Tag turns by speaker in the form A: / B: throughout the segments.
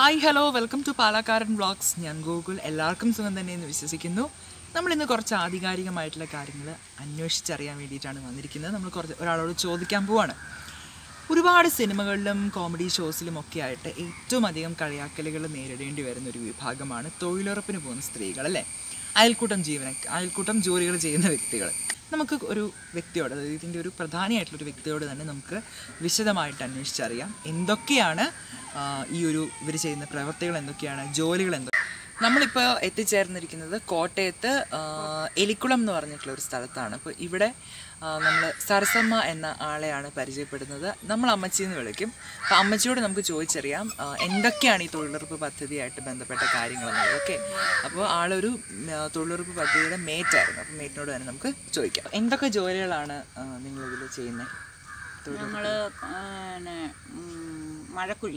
A: Hi hello welcome to Palakkaran vlogs ഞാൻ ഗോകുൽ എല്ലാവർക്കും സുഖം തന്നെ എന്ന് വിശ്വസിക്കുന്നു നമ്മൾ ഇന്ന് കുറച്ച് ആധികാരികമായിട്ടുള്ള കാര്യങ്ങൾ അന്വേഷിച്ചറിയാൻ വേണ്ടിയിട്ടാണ് വന്നിരിക്കുന്നത് നമ്മൾ കുറച്ച് ഒരാളോട് ചോദിക്കാൻ പോവാണ് ഒരുപാട് സിനിമകളിലും കോമഡി ഷോസിലും ഒക്കെ ആയിട്ട് ഏറ്റവും അധികം കളിയാക്കലുകൾ നേരിടേണ്ടി വരുന്ന ഒരു വിഭാഗമാണ് തൊഴിലുറപ്പിന് പോകുന്ന സ്ത്രീകൾ അല്ലേ അയൽക്കൂട്ടം ജീവന അയൽക്കൂട്ടം ജോലികൾ ചെയ്യുന്ന വ്യക്തികൾ നമുക്ക് ഒരു വ്യക്തിയോട് അതായത് ഇതിൻ്റെ ഒരു പ്രധാനിയായിട്ടുള്ള ഒരു വ്യക്തിയോട് തന്നെ നമുക്ക് വിശദമായിട്ട് അന്വേഷിച്ചറിയാം എന്തൊക്കെയാണ് ആ, ഈ ഒരു ഇവർ ചെയ്യുന്ന പ്രവർത്തികൾ എന്തൊക്കെയാണ് ജോലികൾ എന്തൊക്കെ നമ്മളിപ്പോൾ എത്തിച്ചേർന്നിരിക്കുന്നത് കോട്ടയത്ത് ആ, എലിക്കുളം എന്ന് പറഞ്ഞിട്ടുള്ള ഒരു സ്ഥലത്താണ് അപ്പോൾ ഇവിടെ നമ്മൾ സരസമ്മ എന്ന ആളെയാണ് പരിചയപ്പെടുന്നത് നമ്മൾ അമ്മച്ചി എന്ന് വിളിക്കും അപ്പോൾ അമ്മച്ചിയോട് നമുക്ക് ചോദിച്ചറിയാം ആ, എന്തൊക്കെയാണ് ഈ തൊഴിലുറപ്പ് പദ്ധതിയായിട്ട് ബന്ധപ്പെട്ട കാര്യങ്ങളെന്നുള്ളത് ഓക്കെ അപ്പോൾ ആളൊരു ഉം, ആ, തൊഴിലുറപ്പ് പദ്ധതിയുടെ മേറ്റ് ആയിരുന്നു അപ്പോൾ മേറ്റിനോട് തന്നെ നമുക്ക് ചോദിക്കാം എന്തൊക്കെ ജോലികളാണ് നിങ്ങളിതിൽ ചെയ്യുന്നത്
B: ഞങ്ങൾ പിന്നെ ഉം, മഴക്കുഴി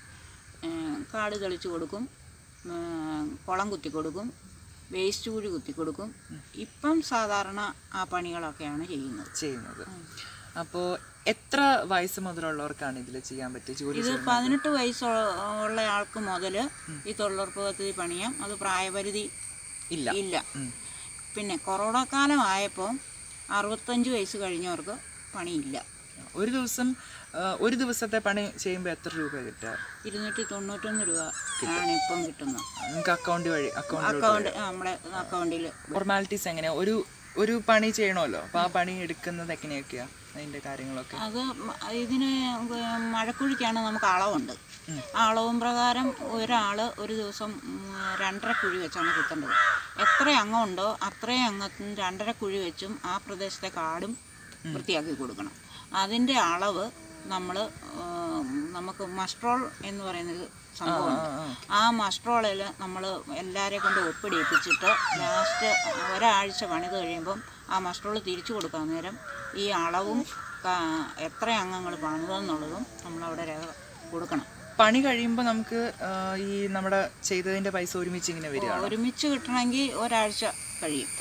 B: ഏ, കാട് തെളിച്ച് കൊടുക്കും ഉം, കുളം കുത്തി കൊടുക്കും വേസ്റ്റ് കുഴി കുത്തി കൊടുക്കും ഇപ്പം സാധാരണ ആ പണികളൊക്കെയാണ് ചെയ്യുന്നത്
A: ചെയ്യുന്നത് അപ്പോൾ എത്ര വയസ്സ് മുതലുള്ളവർക്കാണ് ഇതിൽ ചെയ്യാൻ പറ്റിയ ജോലി
B: ഇത് പതിനെട്ട് വയസ്സുള്ള ആൾക്ക് മുതൽ ഈ തൊഴിലുറപ്പ് പദ്ധതി പണിയാം അത് പ്രായപരിധി
A: ഇല്ല
B: ഇല്ല
A: ഉം.
B: പിന്നെ കൊറോണ കാലം ആയപ്പോൾ അറുപത്തഞ്ച് വയസ്സ് കഴിഞ്ഞവർക്ക് പണിയില്ല
A: ഒരു ദിവസം ആ, ഒരു ദിവസത്തെ പണി ചെയ്യുമ്പോൾ എത്ര രൂപ കിട്ടുക
B: ഇരുന്നൂറ്റി തൊണ്ണൂറ്റൊന്ന് രൂപ ആണ് ഇപ്പം കിട്ടുന്നത്
A: നിങ്ങൾക്ക് അക്കൗണ്ട് വഴി അക്കൗണ്ട്
B: അക്കൗണ്ട് നമ്മുടെ അക്കൗണ്ടിൽ
A: ഫോർമാലിറ്റീസ് എങ്ങനെയാ ഒരു ഒരു പണി ചെയ്യണമല്ലോ അപ്പോൾ ആ പണി എടുക്കുന്നത് എങ്ങനെയൊക്കെയാ അതിന്റെ കാര്യങ്ങളൊക്കെ
B: അത് മ- ഇതിന് മഴക്കുഴിക്കാണ് നമുക്ക് അളവുണ്ട് ആ അളവും പ്രകാരം ഒരാൾ ഒരു ദിവസം ഉം, രണ്ടര കുഴി വെച്ചാണ് കുത്തേണ്ടത് എത്ര അംഗമുണ്ടോ അത്രയും അംഗത്തിന് രണ്ടര കുഴി വെച്ചും ആ പ്രദേശത്തെ കാടും വൃത്തിയാക്കി കൊടുക്കണം അതിൻ്റെ അളവ് നമ്മൾ നമുക്ക് മസ്ട്രോൾ എന്ന് പറയുന്നത് സംഭവമുണ്ട് ആ മസ്ട്രോളിൽ നമ്മൾ എല്ലാവരെ കൊണ്ട് ഒപ്പിടിപ്പിച്ചിട്ട് ലാസ്റ്റ് ഒരാഴ്ച പണിത് കഴിയുമ്പം ആ മസ്ട്രോൾ തിരിച്ചു കൊടുക്കാൻ നേരം ഈ അളവും കാ- എത്ര അംഗങ്ങൾ പണിതെന്നുള്ളതും നമ്മളവിടെ രേഖ കൊടുക്കണം
A: പണി കഴിയുമ്പോൾ നമുക്ക് ആ, ഈ നമ്മുടെ ചെയ്തതിന്റെ പൈസ ഒരുമിച്ച് ഇങ്ങനെ വരികയാണ്
B: ഒരുമിച്ച് കിട്ടണമെങ്കിൽ ഒരാഴ്ച കഴിയും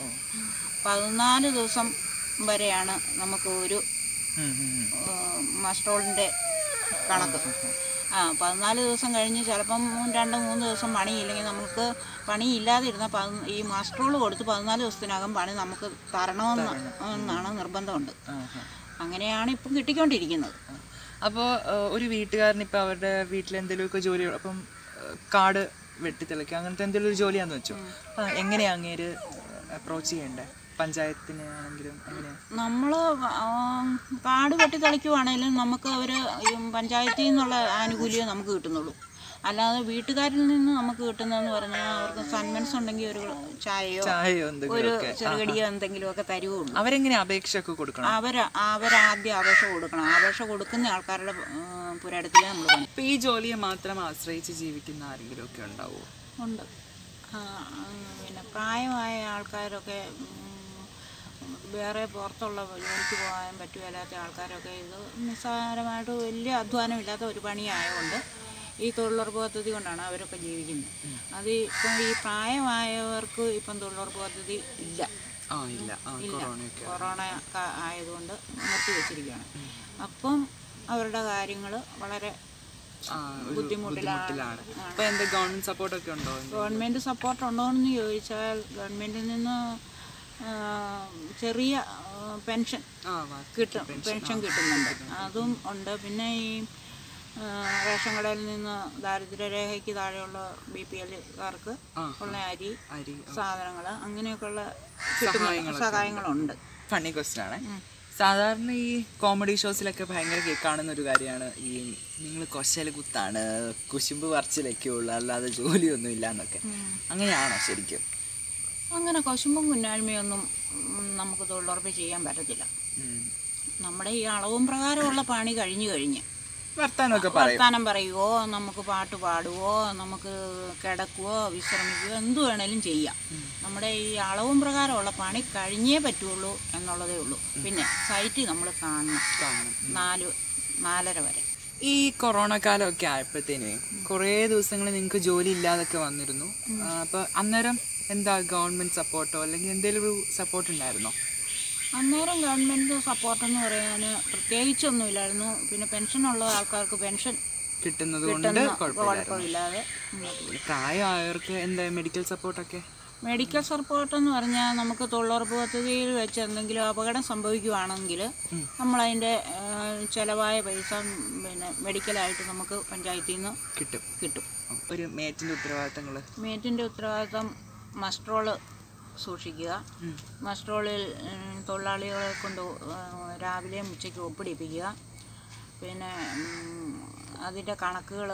B: പതിനാല് ദിവസം വരെയാണ് നമുക്ക് ഒരു മസ്ട്രോളിൻ്റെ കണക്ക് ആ പതിനാല് ദിവസം കഴിഞ്ഞ് ചിലപ്പം രണ്ട് മൂന്ന് ദിവസം പണിയില്ലെങ്കിൽ നമുക്ക് പണിയില്ലാതിരുന്ന പതി ഈ മസ്ട്രോൾ കൊടുത്ത് പതിനാല് ദിവസത്തിനകം പണി നമുക്ക് തരണമെന്ന് എന്നാണ് നിർബന്ധമുണ്ട് അങ്ങനെയാണ് ഇപ്പം കിട്ടിക്കൊണ്ടിരിക്കുന്നത്
A: അപ്പോൾ ഒരു വീട്ടുകാരൻ ഇപ്പോൾ അവരുടെ വീട്ടിൽ എന്തെങ്കിലുമൊക്കെ ജോലി അപ്പം ആ, കാട് വെട്ടിത്തെളിക്കുക അങ്ങനത്തെ എന്തെങ്കിലും ഒരു ജോലിയാന്ന് വെച്ചോ അപ്പം എങ്ങനെയാ അങ്ങേര് അപ്രോച്ച് ചെയ്യണ്ടേ പഞ്ചായത്തിന് ആണെങ്കിലും എങ്ങനെയാ
B: നമ്മൾ കാട് വെട്ടി തളിക്കുവാണേലും നമുക്ക് അവർ പഞ്ചായത്തിൽ നിന്നുള്ള ആനുകൂല്യം നമുക്ക് കിട്ടുന്നുള്ളൂ അല്ലാതെ വീട്ടുകാരിൽ നിന്ന് നമുക്ക് കിട്ടുന്നതെന്ന് പറഞ്ഞാൽ അവർക്ക് സന്മൻസ് ഉണ്ടെങ്കിൽ ഒരു ചായയോ
A: ചായയോ
B: ഒരു
A: എന്തെങ്കിലുമൊക്കെ
B: ചെറുകടിയോ എന്തെങ്കിലുമൊക്കെ തരുവുള്ളൂ
A: അവരെങ്ങനെ അപേക്ഷ ഒക്കെ കൊടുക്കണം
B: അവർ അവരാദ്യം അപേക്ഷ കൊടുക്കണം അപേക്ഷ കൊടുക്കുന്ന ആൾക്കാരുടെ പുരടത്തിൽ നമ്മൾ പണി
A: ഇപ്പൊ ഈ ജോലിയെ മാത്രം ആശ്രയിച്ച് ജീവിക്കുന്ന ആരെങ്കിലും ഒക്കെ ഉണ്ടാവുമോ
B: ഉണ്ട് ആ, ആ, പിന്നെ പ്രായമായ ആൾക്കാരൊക്കെ ഉം, വേറെ പുറത്തുള്ള ജോലിക്ക് പോകാൻ പറ്റുകയില്ലാത്ത ആൾക്കാരൊക്കെ ഇത് നിസ്സാരമായിട്ട് വലിയ അധ്വാനമില്ലാത്ത ഒരു പണിയായതുകൊണ്ട് ഈ തൊഴിലുറപ്പ് പദ്ധതി കൊണ്ടാണ് അവരൊക്കെ ജീവിക്കുന്നത് അത് ഇപ്പം ഈ പ്രായമായവർക്ക് ഇപ്പം തൊഴിലുറപ്പ് പദ്ധതി ഇല്ല
A: ആ ഇല്ല ആ കൊറോണയൊക്കെ
B: കൊറോണ ക- ആയതുകൊണ്ട് നിർത്തി വെച്ചിരിക്കുകയാണ് അപ്പം അവരുടെ കാര്യങ്ങൾ വളരെ
A: ആ, ഒരു
B: ബുദ്ധിമുട്ടിലാണ്
A: ബുദ്ധിമുട്ടിലാണ് അപ്പൊ എന്താ ഗവൺമെന്റ് സപ്പോർട്ട് ഒക്കെ ഉണ്ടോ
B: ഗവൺമെൻറ് സപ്പോർട്ട് ഉണ്ടോ എന്ന് ചോദിച്ചാൽ ഗവൺമെൻറ്റിൽ നിന്ന് ആ, ചെറിയ ആ, പെൻഷൻ
A: ആ വാ-
B: കിട്ടും പെൻഷൻ കിട്ടുന്നുണ്ട് അതും ഉണ്ട് പിന്നെ ഈ ആ, റേഷൻ കടയിൽ നിന്ന് ദാരിദ്ര്യരേഖയ്ക്ക് താഴെയുള്ള ബി പി എല്ലുകാർക്ക് ഉള്ള അരി
A: അരി
B: സാധനങ്ങൾ അങ്ങനെയൊക്കെയുള്ള കിട്ടുന്ന സഹായങ്ങളുണ്ട്
A: ഫണ്ണി ക്വസ്റ്റ്യൻ ആണ് സാധാരണ ഈ കോമഡി ഷോസിലൊക്കെ ഭയങ്കര കേ- കാണുന്ന ഒരു കാര്യമാണ് ഈ നിങ്ങൾ കൊശല് കുത്താണ് കുശുമ്പ് പറച്ചിലൊക്കെ ഉള്ളു അല്ലാതെ ജോലിയൊന്നും ഇല്ല എന്നൊക്കെ അങ്ങനെയാണോ ശരിക്കും
B: അങ്ങനെ കൊശുമ്പും കുന്നായ്മയൊന്നും ഉം, നമുക്ക് തൊഴിലുറപ്പ് ചെയ്യാൻ പറ്റത്തില്ല
A: ഉം.
B: നമ്മുടെ ഈ അളവും പ്രകാരമുള്ള പണി കഴിഞ്ഞു കഴിഞ്ഞ്
A: വർത്താനമൊക്കെ പറയും
B: വർത്താനം പറയുവോ നമുക്ക് പാട്ട് പാടുവോ നമുക്ക് കിടക്കുവോ വിശ്രമിക്കുകയോ എന്ത് വേണേലും ചെയ്യാം നമ്മുടെ ഈ അളവും പ്രകാരമുള്ള പണി കഴിഞ്ഞേ പറ്റുള്ളൂ എന്നുള്ളതേ ഉള്ളൂ പിന്നെ സൈറ്റ് നമ്മൾ കാണണം
A: കാണും.
B: നാല് നാലര വരെ
A: ഈ കൊറോണ കാലമൊക്കെ ആയപ്പോഴത്തേന് കുറേ ദിവസങ്ങൾ നിങ്ങൾക്ക് ജോലി ഇല്ലാതൊക്കെ വന്നിരുന്നു ആ, അപ്പൊ അന്നേരം എന്താ ഗവൺമെന്റ് സപ്പോർട്ടോ അല്ലെങ്കിൽ എന്തെങ്കിലും ഒരു സപ്പോർട്ട് ഉണ്ടായിരുന്നോ
B: അന്നേരം ഗവൺമെൻറ് സപ്പോർട്ടെന്ന് പറയാൻ പ്രത്യേകിച്ചൊന്നുമില്ലായിരുന്നു പിന്നെ പെൻഷനുള്ള ആൾക്കാർക്ക് പെൻഷൻ
A: കിട്ടുന്നത് കൊണ്ട് കുഴപ്പമില്ല
B: കുഴപ്പമില്ലാതെ മുന്നോട്ട് പോയി.
A: പ്രായമായവർക്ക് എന്താ മെഡിക്കൽ സപ്പോർട്ടൊക്കെ
B: മെഡിക്കൽ സപ്പോർട്ട് എന്ന് പറഞ്ഞാൽ നമുക്ക് തൊഴിലുറപ്പ് പദ്ധതിയിൽ വെച്ച് എന്തെങ്കിലും അപകടം സംഭവിക്കുവാണെങ്കിൽ നമ്മളതിൻ്റെ ചിലവായ പൈസ പിന്നെ മെഡിക്കലായിട്ട് നമുക്ക് പഞ്ചായത്തിൽ നിന്ന്
A: കിട്ടും
B: കിട്ടും
A: ഒരു മേറ്റിന്റെ ഉത്തരവാദിത്തങ്ങൾ
B: മേറ്റിൻ്റെ ഉത്തരവാദിത്തം മസ്ട്രോള് സൂക്ഷിക്കുക മസ്ട്രോളിൽ ഉം, തൊഴിലാളികളെ കൊണ്ട് ഉം, രാവിലെയും ഉച്ചയ്ക്ക് ഒപ്പിടിപ്പിക്കുക പിന്നെ ഉം, അതിൻ്റെ കണക്കുകൾ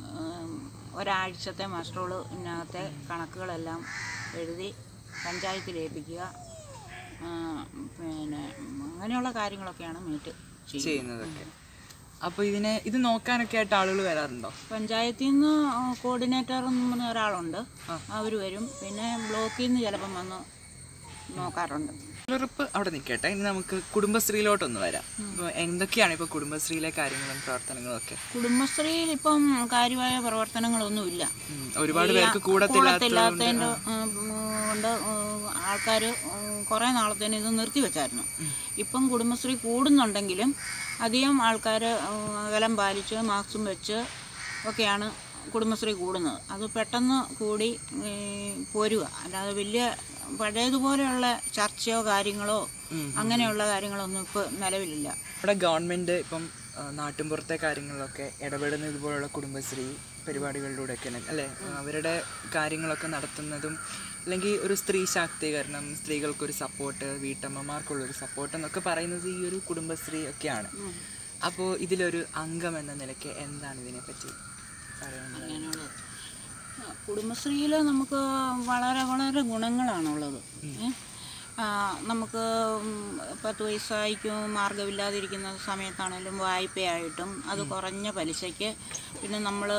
B: ഒരാഴ്ചത്തെ മസ്ട്രോളിനകത്തെ കണക്കുകളെല്ലാം എഴുതി പഞ്ചായത്തിൽ ഏൽപ്പിക്കുക ആ, പിന്നെ അങ്ങനെയുള്ള കാര്യങ്ങളൊക്കെയാണ് മീറ്റ് ചെയ്യുന്നത്
A: ചെയ്യുന്നതൊക്കെ അപ്പോൾ ഇതിനെ ഇത് നോക്കാനൊക്കെ ആയിട്ട് ആളുകൾ വരാറുണ്ടോ
B: പഞ്ചായത്തിൽ നിന്ന് കോർഡിനേറ്റർ എന്ന് പറഞ്ഞ ഒരാളുണ്ട് അവർ വരും പിന്നെ ബ്ലോക്കിൽ നിന്ന് ചിലപ്പം വന്ന് നോക്കാറുണ്ട്
A: തൊഴിലുറപ്പ് അവിടെ നിൽക്കട്ടെ ഇനി നമുക്ക് കുടുംബശ്രീയിലോട്ടൊന്ന് വരാം ഇപ്പോൾ എന്തൊക്കെയാണ് ഇപ്പോൾ കുടുംബശ്രീയിലെ കാര്യങ്ങളും പ്രവർത്തനങ്ങളും ഒക്കെ
B: കുടുംബശ്രീയിൽ ഇപ്പം കാര്യമായ പ്രവർത്തനങ്ങളൊന്നുമില്ല
A: ഉം, ഒരുപാട് പേർക്ക് കൂടത്തില്ലാത്ത
B: കൂടത്തില്ലാത്തതിൻ്റെ കൊണ്ട് ആൾക്കാർ കുറേ നാളത്തേന് ഇത് നിർത്തി വെച്ചായിരുന്നു ഇപ്പം കുടുംബശ്രീ കൂടുന്നുണ്ടെങ്കിലും അധികം ആൾക്കാർ അകലം പാലിച്ച് മാസ്കും വെച്ച് ഒക്കെയാണ് കുടുംബശ്രീ കൂടുന്നത് അത് പെട്ടെന്ന് കൂടി ഈ, പോരുക അല്ലാതെ വലിയ പഴയതുപോലെയുള്ള ചർച്ചയോ കാര്യങ്ങളോ അങ്ങനെയുള്ള കാര്യങ്ങളൊന്നും ഇപ്പോൾ നിലവിലില്ല
A: ഇവിടെ ഗവൺമെൻറ് ഇപ്പം ആ, നാട്ടിൻപുറത്തെ കാര്യങ്ങളിലൊക്കെ ഇടപെടുന്ന ഇതുപോലുള്ള കുടുംബശ്രീ പരിപാടികളിലൂടെയൊക്കെ അല്ലേ അവരുടെ കാര്യങ്ങളൊക്കെ നടത്തുന്നതും അല്ലെങ്കിൽ ഒരു സ്ത്രീ ശാക്തീകരണം സ്ത്രീകൾക്കൊരു സപ്പോർട്ട് വീട്ടമ്മമാർക്കുള്ളൊരു സപ്പോർട്ട് എന്നൊക്കെ പറയുന്നത് ഈ ഒരു കുടുംബശ്രീ ഒക്കെയാണ് അപ്പോൾ ഇതിലൊരു അംഗം എന്ന നിലയ്ക്ക് എന്താണ് ഇതിനെപ്പറ്റി പറയുന്നത്
B: അങ്ങനെയുള്ളത് കുടുംബശ്രീയിൽ നമുക്ക് വളരെ വളരെ ഗുണങ്ങളാണുള്ളത് ഏ? ആ, നമുക്ക് ഉം, പത്ത് വയസ്സായിക്കും മാർഗമില്ലാതിരിക്കുന്ന സമയത്താണേലും വായ്പയായിട്ടും അത് കുറഞ്ഞ പലിശയ്ക്ക് പിന്നെ നമ്മൾ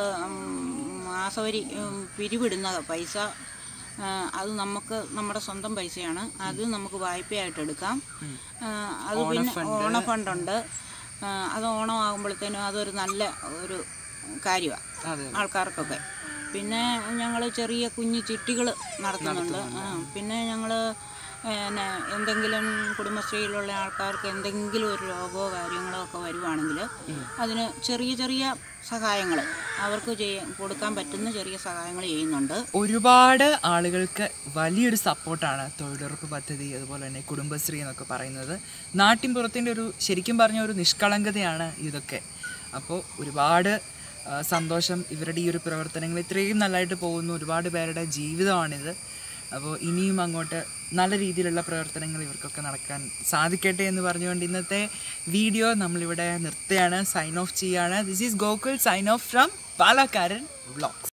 B: മാസവരി ഉം, പിരിവിടുന്ന പൈസ ആ, അത് നമുക്ക് നമ്മുടെ സ്വന്തം പൈസയാണ് അത് നമുക്ക് വായ്പയായിട്ട് എടുക്കാം ആ, അത് പിന്നെ ഓണ ഫണ്ടുണ്ട് ആ, അത് ഓണമാകുമ്പോഴത്തേനും അതൊരു നല്ല ഒരു കാര്യമാണ്
A: അതെ
B: ആൾക്കാർക്കൊക്കെ പിന്നെ ഞങ്ങൾ ചെറിയ കുഞ്ഞു ചിട്ടികൾ നടത്തുന്നുണ്ട് ആ, പിന്നെ ഞങ്ങൾ പിന്നെ എന്തെങ്കിലും കുടുംബശ്രീയിലുള്ള ആൾക്കാർക്ക് എന്തെങ്കിലും ഒരു രോഗമോ കാര്യങ്ങളോ ഒക്കെ വരുവാണെങ്കിൽ അതിന് ചെറിയ ചെറിയ സഹായങ്ങൾ അവർക്ക് ചെയ്യാൻ കൊടുക്കാൻ പറ്റുന്ന ചെറിയ സഹായങ്ങൾ ചെയ്യുന്നുണ്ട്
A: ഒരുപാട് ആളുകൾക്ക് വലിയൊരു സപ്പോർട്ടാണ് തൊഴിലുറപ്പ് പദ്ധതി അതുപോലെ തന്നെ കുടുംബശ്രീ എന്നൊക്കെ പറയുന്നത് നാട്ടിൻപുറത്തിൻ്റെ ഒരു ശരിക്കും പറഞ്ഞ ഒരു നിഷ്കളങ്കതയാണ് ഇതൊക്കെ അപ്പോൾ ഒരുപാട് ആ, സന്തോഷം ഇവരുടെ ഈ ഒരു പ്രവർത്തനങ്ങൾ ഇത്രയും നല്ലതായിട്ട് പോകുന്നു ഒരുപാട് പേരുടെ ജീവിതമാണിത് അപ്പോൾ ഇനിയും അങ്ങോട്ട് നല്ല രീതിയിലുള്ള പ്രവർത്തനങ്ങൾ ഇവർക്കൊക്കെ നടക്കാൻ സാധിക്കട്ടെ എന്ന് പറഞ്ഞുകൊണ്ട് ഇന്നത്തെ വീഡിയോ നമ്മളിവിടെ നിർത്തുകയാണ് സൈൻ ഓഫ് ചെയ്യുകയാണ് this is Gokul sign off from Palakkaran vlogs